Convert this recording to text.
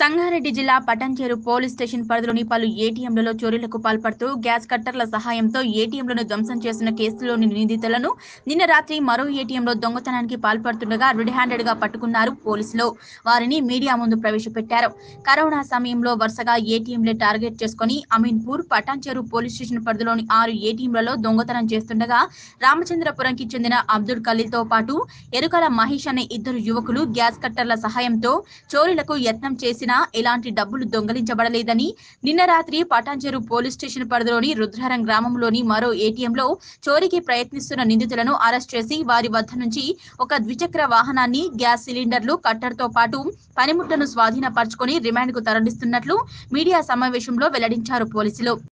సంగారెడ్డి జిల్లా Patancheru police station పరిధిలోని పలు ఏటీఎంలలో చోరీలకు పాల్పడుతూ గ్యాస్ కట్టర్ల సహాయంతో ఏటీఎంలను ధ్వంసం చేసిన కేసులోని నిందితులను నిన్న రాత్రి మరో ఏటీఎంలో దొంగతనానికి పాల్పడుతుండగా రెడ్ హ్యాండెడ్ గా పట్టుకున్నారు పోలీసులు వారిని మీడియా ముందు ప్రవేశపెట్టారు కరోనా సమయంలో వరుసగా ఏటీఎంలే టార్గెట్ చేసుకుని అమీన్పూర్ పటాన్చేరు పోలీస్ స్టేషన్ పరిధిలోని ఆరు ఏటీఎంలలో దొంగతనం చేస్తుండగా రామచంద్రపురంకి చెందిన అబ్దుల్ ఖలీల్ తో పాటు ఎరుకల మహేష్ అనే ఇద్దరు యువకులు గ్యాస్ కట్టర్ల సహాయంతో చోరీలకు యత్నం చేసినా ఎలాంటి డబ్బులు దొంగలించబడలేదని నిన్న రాత్రి పటాన్చెరు పోలీస్ స్టేషన్ పరిధిలోని రుద్రారం గ్రామంలోని మరో ఏటీఎంలో చోరీకి ప్రయత్నిస్తున్న నిందితులను అరెస్ట్ చేసి వారి వద్ద నుంచి ఒక ద్విచక్ర వాహనాన్ని గ్యాస్ సిలిండర్లు కట్టర్తో పాటు పనిముట్లను స్వాధీనపరచుకొని రిమాండ్ కు తరలిస్తున్నట్లు మీడియా సమావేశంలో వెల్లడించారు పోలీసులు